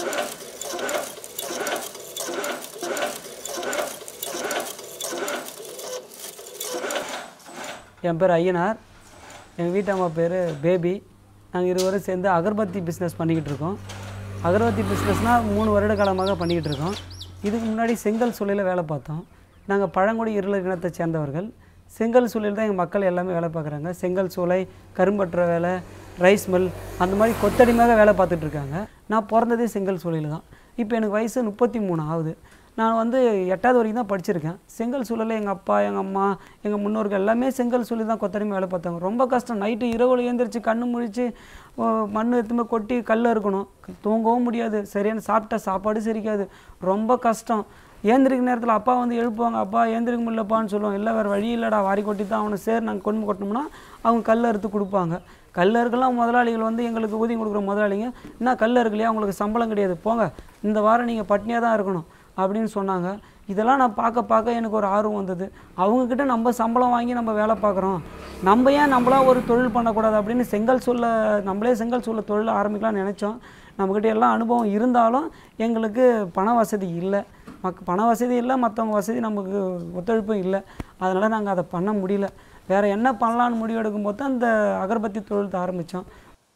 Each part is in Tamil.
என் பேர் ஐயனார் எங்கள் வீட்டம்மா பேர் பேபி நாங்கள் இருவரும் சேர்ந்து அகர்பத்தி பிஸ்னஸ் பண்ணிக்கிட்டு இருக்கோம் அகர்பத்தி பிஸ்னஸ்னால் மூணு வருட காலமாக பண்ணிக்கிட்டு இருக்கோம் இதுக்கு முன்னாடி செங்கல் சூளையில் வேலை பார்த்தோம் நாங்கள் பழங்குடி இருளர் இனத்தை சேர்ந்தவர்கள் செங்கல் சூளையில் தான் எங்கள் மக்கள் எல்லாமே வேலை பார்க்குறாங்க செங்கல் சூளை கரும்பற்ற வேலை ரைஸ் மில் அந்த மாதிரி கொத்தடிமையாக வேலை பார்த்துட்டு இருக்காங்க நான் பிறந்ததே செங்கல் சூளையில் தான் இப்போ எனக்கு வயசு முப்பத்தி மூணு ஆகுது நான் வந்து எட்டாவது வரைக்கும் தான் படிச்சிருக்கேன் செங்கல் சூழலில் எங்கள் அப்பா எங்கள் அம்மா எங்கள் முன்னோர்கள் எல்லாமே செங்கல் சூழல் தான் கொத்தடிமை வேலை பார்த்தாங்க ரொம்ப கஷ்டம் நைட்டு இரவு எழுந்திரிச்சு கண்ணு முழிச்சு ஓ, மண் எடுத்துமே கொட்டி கல்ல இருக்கணும் தூங்கவும் முடியாது சரியான சாப்பிட்டா சாப்பாடு செரிக்காது ரொம்ப கஷ்டம் ஏந்திரிக்க நேரத்தில் அப்பா வந்து எழுப்புவாங்க அப்பா ஏந்திரிக்க முடியலப்பான்னு சொல்லுவாங்க இல்லை வேறு வழி இல்லைடா வாரி கொட்டி தான் அவனை சேர் நாங்கள் கொண்டு கொட்டினோம்னா அவங்க கல் அறுத்து கொடுப்பாங்க கல்லறுக்கெல்லாம் முதலாளிகள் வந்து எங்களுக்கு ஊதியம் கொடுக்குற முதலாளிங்க என்ன கல் இருக்கலையா உங்களுக்கு சம்பளம் கிடையாது போங்க இந்த வாரம் நீங்கள் பட்னியாக தான் இருக்கணும் அப்படின்னு சொன்னாங்க இதெல்லாம் நான் பார்க்க பார்க்க எனக்கு ஒரு ஆர்வம் வந்தது அவங்கக்கிட்ட நம்ம சம்பளம் வாங்கி நம்ம வேலை பார்க்குறோம் நம்ம ஏன் நம்மளா ஒரு தொழில் பண்ணக்கூடாது அப்படின்னு செங்கல் சூழல நம்மளே செங்கல் சூழல தொழில் ஆரம்பிக்கலாம்னு நினச்சோம் நம்மக்கிட்ட எல்லாம் அனுபவம் இருந்தாலும் எங்களுக்கு பண வசதி இல்லை மக் பண வசதி இல்லை மற்றவங்க வசதி நமக்கு ஒத்துழைப்பும் இல்லை அதனால் நாங்கள் அதை பண்ண முடியல வேறு என்ன பண்ணலான்னு முடிவு எடுக்கும்போது தான் இந்த அகர்பத்தி தொழில் ஆரம்பித்தோம்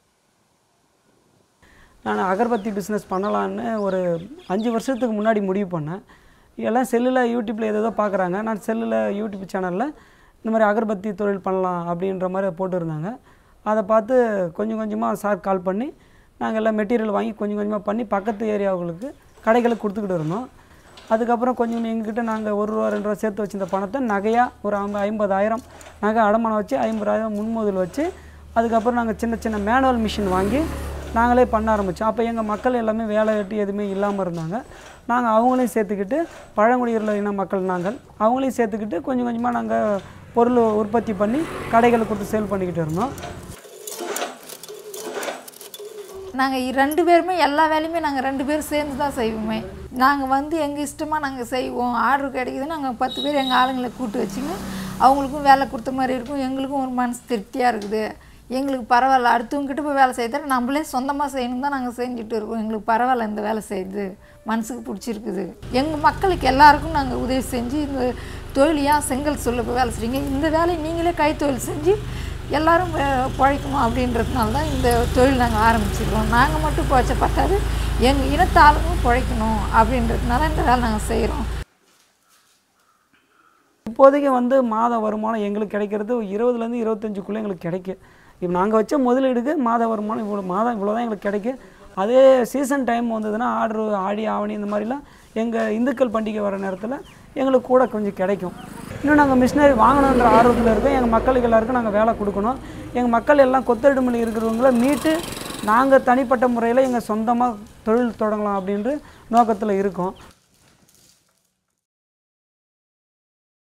நான் அகர்பத்தி பிஸ்னஸ் பண்ணலான்னு ஒரு அஞ்சு வருஷத்துக்கு முன்னாடி முடிவு பண்ணேன் எல்லாம் செல்லில் யூடியூப்பில் ஏதேதோ பார்க்குறாங்க நான் செல்லில் யூடியூப் சேனலில் இந்த மாதிரி அகர்பத்தி தொழில் பண்ணலாம் அப்படின்ற மாதிரி போட்டிருந்தாங்க அதை பார்த்து கொஞ்சம் கொஞ்சமாக சார் கால் பண்ணி நாங்கள் எல்லாம் மெட்டீரியல் வாங்கி கொஞ்சம் கொஞ்சமாக பண்ணி பக்கத்து ஏரியாவுகளுக்கு கடைகளுக்கு கொடுத்துக்கிட்டு இருந்தோம் அதுக்கப்புறம் கொஞ்சம் எங்ககிட்ட நாங்கள் ஒரு ரூபா ரெண்டு ரூபா சேர்த்து வச்சிருந்த பணத்தை நகையாக ஒரு ஐம்ப ஐம்பதாயிரம் நகை அடமானம் வச்சு ஐம்பதாயிரம் முன்மொதல் வச்சு அதுக்கப்புறம் நாங்கள் சின்ன சின்ன மேனுவல் மிஷின் வாங்கி நாங்களே பண்ண ஆரம்பித்தோம் அப்போ எங்கள் மக்கள் எல்லாமே வேலை வெட்டி எதுவுமே இல்லாமல் இருந்தாங்க நாங்கள் அவங்களையும் சேர்த்துக்கிட்டு பழங்குடியில இன மக்கள் நாங்கள் அவங்களையும் சேர்த்துக்கிட்டு கொஞ்சம் கொஞ்சமாக நாங்கள் பொருள் உற்பத்தி பண்ணி கடைகளுக்கு கொடுத்து சேல் பண்ணிக்கிட்டு இருந்தோம் நாங்கள் ரெண்டு பேருமே எல்லா வேலையுமே நாங்கள் ரெண்டு பேரும் சேர்ந்து தான் செய்வோமே நாங்கள் வந்து எங்கள் இஷ்டமாக நாங்கள் செய்வோம் ஆர்டர் கிடைக்குது நாங்கள் பத்து பேர் எங்கள் ஆளுங்களை கூட்டு வச்சுங்க அவங்களுக்கும் வேலை கொடுத்த மாதிரி இருக்கும் எங்களுக்கும் ஒரு மனசு திருப்தியாக இருக்குது எங்களுக்கு பரவாயில்ல அடுத்தவங்ககிட்ட போய் வேலை செய்யறத நம்மளே சொந்தமாக செய்யணும் தான் நாங்கள் செஞ்சுட்டு இருக்கோம் எங்களுக்கு பரவாயில்ல இந்த வேலை செய்யுது மனசுக்கு பிடிச்சிருக்குது எங்கள் மக்களுக்கு எல்லாருக்கும் நாங்கள் உதவி செஞ்சு இந்த தொழில் ஏன் செங்கல் சொல்ல போய் வேலை செய்றீங்க இந்த வேலையை நீங்களே கைத்தொழில் செஞ்சு எல்லாரும் வே- பிழைக்கணும் அப்படின்றதுனால தான் இந்த தொழில் நாங்கள் ஆரம்பிச்சிருக்கோம் நாங்கள் மட்டும் பிழைச்ச பார்த்தாது எங்கள் இனத்தாளுக்கும் பிழைக்கணும் அப்படின்றதுனால இந்த வேலை நாங்கள் செய்கிறோம் இப்போதைக்கு வந்து மாத வருமானம் எங்களுக்கு கிடைக்கிறது இருபதுலேருந்து இருபத்தஞ்சுக்குள்ளே எங்களுக்கு கிடைக்கும் இப்போ நாங்கள் வச்ச முதலீடுக்கு மாத வருமானம் இவ்வளோ மாதம் இவ்வளோ தான் எங்களுக்கு கிடைக்கும் அதே சீசன் டைம் வந்ததுன்னா ஆர்டர் ஆடி ஆவணி இந்த மாதிரிலாம் எங்கள் இந்துக்கள் பண்டிகை வர நேரத்தில் எங்களுக்கு கூட கொஞ்சம் கிடைக்கும் இன்னும் நாங்கள் மிஷினரி வாங்கணுன்ற ஆர்வத்தில் இருக்கோம் எங்கள் மக்களுக்கு எல்லாருக்கும் நாங்கள் வேலை கொடுக்கணும் எங்கள் மக்கள் எல்லாம் கொத்தடிமையில் இருக்கிறவங்கள மீட்டு நாங்கள் தனிப்பட்ட முறையில் எங்கள் சொந்தமாக தொழில் தொடங்கலாம் அப்படின்ற நோக்கத்தில் இருக்கோம்